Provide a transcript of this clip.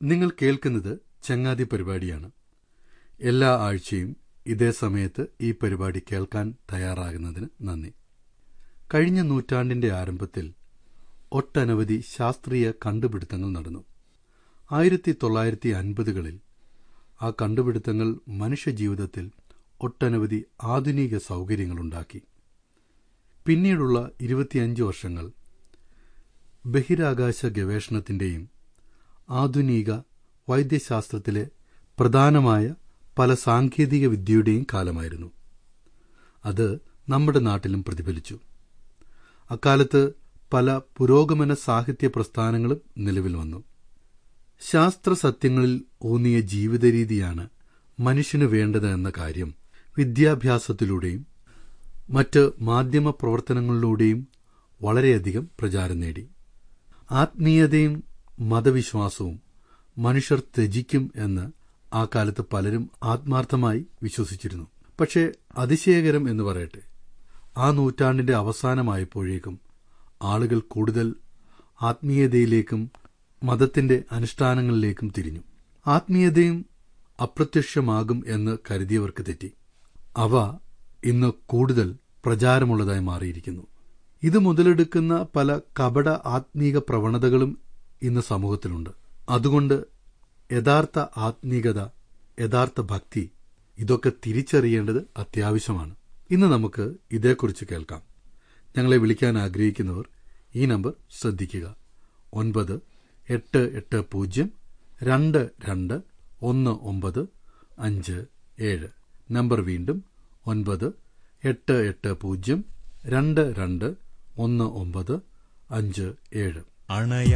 നിങ്ങൾ കേൾക്കുന്നത് ചങ്ങാതി പരിപാടിയാണ് എല്ലാ ആഴ്ചയും ഇതേ സമയത്ത് ഈ പരിപാടി കേൾക്കാൻ തയ്യാറാകുന്നതിന് നന്ദി കഴിഞ്ഞ നൂറ്റാണ്ടിന്റെ ആരംഭത്തിൽ ഒട്ടനവധി ശാസ്ത്രീയ കണ്ടുപിടുത്തങ്ങൾ നടന്നു ആയിരത്തി തൊള്ളായിരത്തി അൻപതുകളിൽ ആ കണ്ടുപിടുത്തങ്ങൾ മനുഷ്യജീവിതത്തിൽ ഒട്ടനവധി ആധുനിക സൗകര്യങ്ങളുണ്ടാക്കി പിന്നീടുള്ള ഇരുപത്തിയഞ്ച് വർഷങ്ങൾ ബഹിരാകാശ ഗവേഷണത്തിന്റെയും ആധുനിക വൈദ്യശാസ്ത്രത്തിലെ പ്രധാനമായ പല സാങ്കേതിക വിദ്യയുടെയും കാലമായിരുന്നു അത് നമ്മുടെ നാട്ടിലും പ്രതിഫലിച്ചു അക്കാലത്ത് പല പുരോഗമന സാഹിത്യ പ്രസ്ഥാനങ്ങളും നിലവിൽ വന്നു ശാസ്ത്ര സത്യങ്ങളിൽ ഊന്നിയ ജീവിതരീതിയാണ് മനുഷ്യന് വേണ്ടത് എന്ന കാര്യം വിദ്യാഭ്യാസത്തിലൂടെയും മറ്റ് മാധ്യമ പ്രവർത്തനങ്ങളിലൂടെയും വളരെയധികം പ്രചാരം നേടി ആത്മീയതയും മതവിശ്വാസവും മനുഷ്യർ ത്യജിക്കും എന്ന് ആ കാലത്ത് പലരും ആത്മാർത്ഥമായി വിശ്വസിച്ചിരുന്നു പക്ഷേ അതിശയകരം എന്ന് പറയട്ടെ ആ നൂറ്റാണ്ടിന്റെ അവസാനമായപ്പോഴേക്കും ആളുകൾ കൂടുതൽ ആത്മീയതയിലേക്കും മതത്തിന്റെ അനുഷ്ഠാനങ്ങളിലേക്കും തിരിഞ്ഞു ആത്മീയതയും അപ്രത്യക്ഷമാകും എന്ന് കരുതിയവർക്ക് തെറ്റി അവ ഇന്ന് കൂടുതൽ പ്രചാരമുള്ളതായി മാറിയിരിക്കുന്നു ഇത് മുതലെടുക്കുന്ന പല കപട ആത്മീക പ്രവണതകളും ഇന്ന് സമൂഹത്തിലുണ്ട് അതുകൊണ്ട് യഥാർത്ഥ ആത്മീകത യഥാർത്ഥ ഭക്തി ഇതൊക്കെ തിരിച്ചറിയേണ്ടത് അത്യാവശ്യമാണ് ഇന്ന് നമുക്ക് ഇതേക്കുറിച്ച് കേൾക്കാം ഞങ്ങളെ വിളിക്കാൻ ആഗ്രഹിക്കുന്നവർ ഈ നമ്പർ ശ്രദ്ധിക്കുക ഒൻപത് എട്ട് എട്ട് പൂജ്യം രണ്ട് രണ്ട് ഒന്ന് ഒമ്പത് അഞ്ച് ഏഴ് നമ്പർ വീണ്ടും ഒൻപത് എട്ട് എട്ട് പൂജ്യം രണ്ട് രണ്ട് ഒന്ന് ഒമ്പത് അഞ്ച് ഏഴ് അണയ